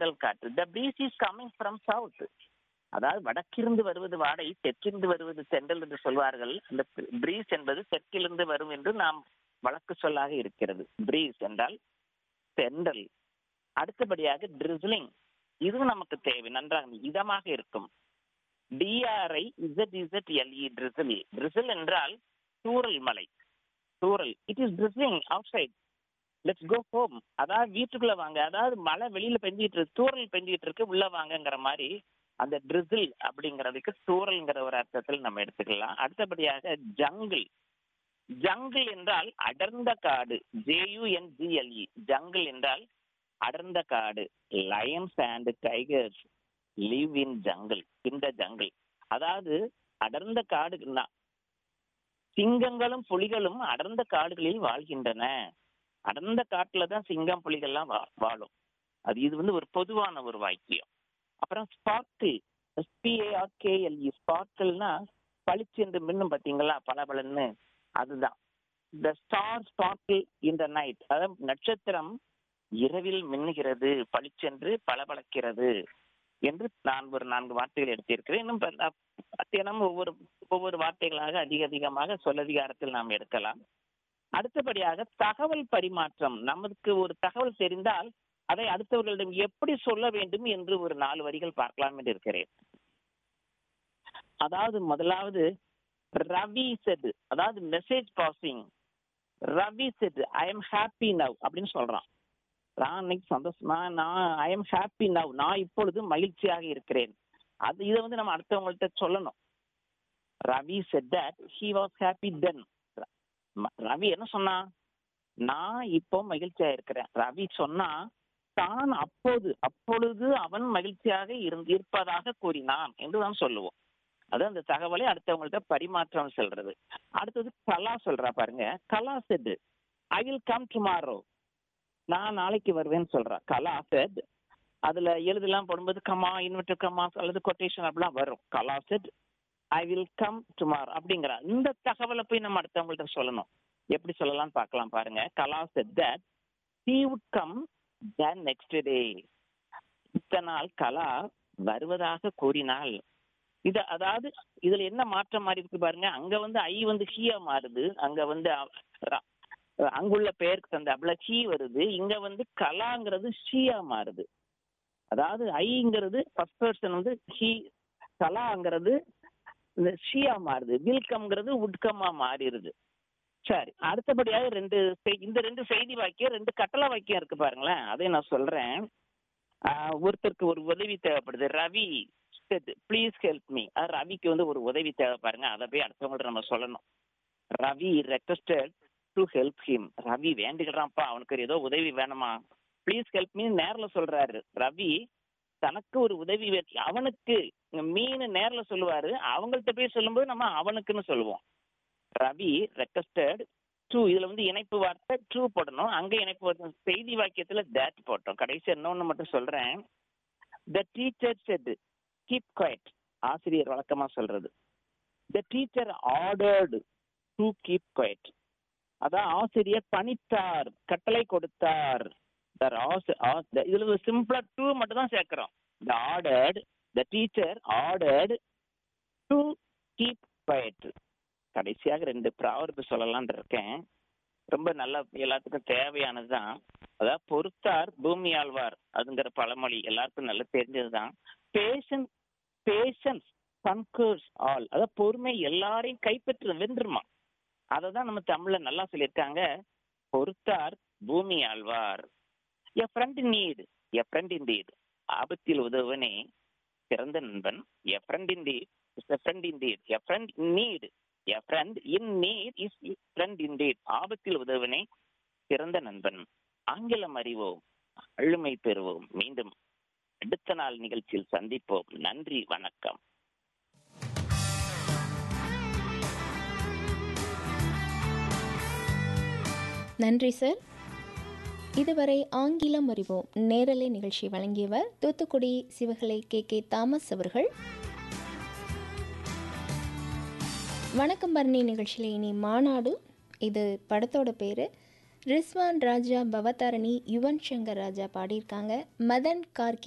தென்றல் காற்று the breeze is coming from south அதாவது வடக்கிருந்து வருவது வாடை தெற்கிருந்து வருவது தென்றல் என்று சொல்வார்கள் அந்த பிரீஸ் என்பது தெற்கிலிருந்து வரும் என்று நாம் வழக்கு சொல்லாக இருக்கிறது பிரீஸ் என்றால் தென்றல் அடுத்தபடியாக ட்ரிஸ்லிங் இதுவும் நமக்கு தேவை நன்றாக இதமாக இருக்கும் D R I Z Z L E drizzle drizzle என்றால் தூரல் மலை தூரல் it is drizzling outside let's go home அதாவது வீட்டுக்குள்ள வாங்க அதாவது மழை வெளியில பெஞ்சிட்டு இருக்கு தூரல் பெஞ்சிட்டு இருக்கு உள்ள வாங்கங்கிற மாதிரி அந்த ட்ரிசில் அப்படிங்கிறதுக்கு தூரல்ங்கிற ஒரு அர்த்தத்தில் நம்ம எடுத்துக்கலாம் அடுத்தபடியாக ஜங்கிள் ஜங்கிள் என்றால் அடர்ந்த காடு ஜேயுஎன்ஜிஎல்இ ஜங்கிள் என்றால் அடர்ந்த காடு lions and tigers live in jungle இந்த ஜங்கிள் அதாவது அடர்ந்த காடுன்னா சிங்கங்களும் புலிகளும் அடர்ந்த காடுகளில் வாழ்கின்றன அடர்ந்த காட்டுல தான் சிங்கம் புலிகள்லாம் வா வாழும் அது இது வந்து ஒரு பொதுவான ஒரு வாக்கியம் அப்புறம் ஸ்பார்க்கிள் எஸ்பிஏஆர்கேஎல்இ ஸ்பார்க்கிள்னா பளிச்சு என்று மின்னும் பார்த்தீங்களா பளபளன்னு அதுதான் the star sparkle in the night அதாவது நட்சத்திரம் இரவில் மின்னுகிறது பளிச்சென்று பளபளக்கிறது என்று நான் ஒரு நான்கு வார்த்தைகள் எடுத்திருக்கிறேன் இன்னும் தினம் ஒவ்வொரு ஒவ்வொரு வார்த்தைகளாக அதிக அதிகமாக சொல்லதிகாரத்தில் நாம் எடுக்கலாம் அடுத்தபடியாக தகவல் பரிமாற்றம் நமக்கு ஒரு தகவல் தெரிந்தால் அதை அடுத்தவர்களிடம் எப்படி சொல்ல வேண்டும் என்று ஒரு நாலு வரிகள் பார்க்கலாம் என்று இருக்கிறேன் அதாவது முதலாவது ரவி செட் அதாவது message passing Ravi said I am happy now அப்படின்னு சொல்றான் நான் இன்னைக்கு சந்தோஷமா நான் ஐ எம் ஹாப்பி நவ் நான் இப்பொழுது மகிழ்ச்சியாக இருக்கிறேன் அது இதை வந்து நம்ம அடுத்தவங்கள்ட்ட சொல்லணும் Ravi said that he was happy then Ravi என்ன சொன்னா நான் இப்போ மகிழ்ச்சியா இருக்கிறேன் ரவி சொன்னா தான் அப்போது அப்பொழுது அவன் மகிழ்ச்சியாக இருந்து இருப்பதாக கூறினான் என்று தான் சொல்லுவோம் அது அந்த தகவலை அடுத்தவங்கள்ட்ட பரிமாற்றம் சொல்றது அடுத்தது கலா சொல்றா பாருங்க Kala said I will come tomorrow நான் நாளைக்கு வருவேன்னு சொல்றா கலா செட் அதுல எழுதலாம் போடும்போது கமா இன்வெர்டர் கமா அல்லது கொட்டேஷன் அப்படிலாம் வரும் Kala said I will come tomorrow அப்படிங்கிறா இந்த தகவலை போய் நம்ம அடுத்தவங்கள்ட்ட சொல்லணும் எப்படி சொல்லலாம்னு பார்க்கலாம் பாருங்க Kala said that he would come then next day இத்தனை நாள் கலா வருவதாக கூறினாள் இது அதாவது இதுல என்ன மாற்றம் மாறி இருக்கு பாருங்க அங்க வந்து ஐ வந்து ஹீயா மாறுது அங்க வந்து அங்குள்ள பெயருக்கு தந்த அவ்வளோ ஹீ வருது இங்க வந்து கலாங்கிறது ஷீயா மாறுது அதாவது ஐங்கிறது ஃபர்ஸ்ட் பர்சன் வந்து ஹீ கலாங்கிறது இந்த ஷியா மாறுது வில்கம்ங்கிறது உட்கமா மாறிடுது சரி அடுத்தபடியாக ரெண்டு இந்த ரெண்டு செய்தி வாக்கியம் ரெண்டு கட்டளை வாக்கியம் இருக்கு பாருங்களேன் அதை நான் சொல்றேன் ஒருத்தருக்கு ஒரு உதவி தேவைப்படுது ரவி ப்ளீஸ் ஹெல்ப் மீ ரவிக்கு வந்து ஒரு உதவி தேவை பாருங்க அதை போய் அடுத்தவங்கள்ட்ட நம்ம சொல்லணும் Ravi requested to help him Ravi வேண்டுகிறான்ப்பா அவனுக்கு ஏதோ உதவி வேணுமா ப்ளீஸ் ஹெல்ப் மீ நேரில் சொல்றாரு ரவி தனக்கு ஒரு உதவி அவனுக்கு மீன் நேரில் சொல்லுவாரு அவங்கள்ட்ட போய் சொல்லும்போது நம்ம அவனுக்குன்னு சொல்லுவோம் ரவி ரெக்வஸ்டட் ட்ரூ இதுல வந்து இணைப்பு வார்த்தை ட்ரூ போடணும் அங்க இணைப்பு வார்த்தை செய்தி வாக்கியத்துல தேட் போட்டோம் கடைசி இன்னொன்னு மட்டும் சொல்றேன் the teacher said keep quiet ஆசிரியர் வழக்கமா சொல்றது the teacher ordered to keep quiet அதான் ஆசிரியர் பணித்தார் கட்டளை கொடுத்தார் இதுல சிம்பிளா டூ மட்டும் தான் சேர்க்கிறோம் the ordered the teacher ordered to keep quiet கடைசியாக ரெண்டு ப்ராவர்பு சொல்லலான் இருக்கேன் ரொம்ப நல்ல எல்லாத்துக்கும் தேவையானது தான் அதாவது பொறுத்தார் பூமி ஆழ்வார் அதுங்கிற பழமொழி எல்லாருக்கும் நல்லா தெரிஞ்சது தான் பேஷன் பேஷன்ஸ் கன்கர்ஸ் ஆல் அதாவது பொறுமை எல்லாரையும் கைப்பற்று வென்றுமா அதை தான் நம்ம தமிழ்ல நல்லா சொல்லியிருக்காங்க பொறுத்தார் பூமி ஆழ்வார் a friend need a friend indeed ஆபத்தில் உதவனே சிறந்த நண்பன் a friend indeed is a friend indeed a friend need a friend in need is friend indeed ஆபத்தில் உதவனே சிறந்த நண்பன் ஆங்கிலம் அறிவோம் அழுமை பெறுவோம் மீண்டும் அடுத்த நாள் நிகழ்ச்சியில் சந்திப்போம் நன்றி வணக்கம் நன்றி சார் இதுவரை ஆங்கிலம் அறிவோம் நேரலை நிகழ்ச்சி வழங்கியவர் தூத்துக்குடி சிவகலை கே கே தாமஸ் அவர்கள் வணக்கம் பரணி நிகழ்ச்சியில் இனி மாநாடு இது படத்தோட பேர் ரிஸ்வான் ராஜா பவதாரணி யுவன் சங்கர் ராஜா பாடியிருக்காங்க மதன் கார்கி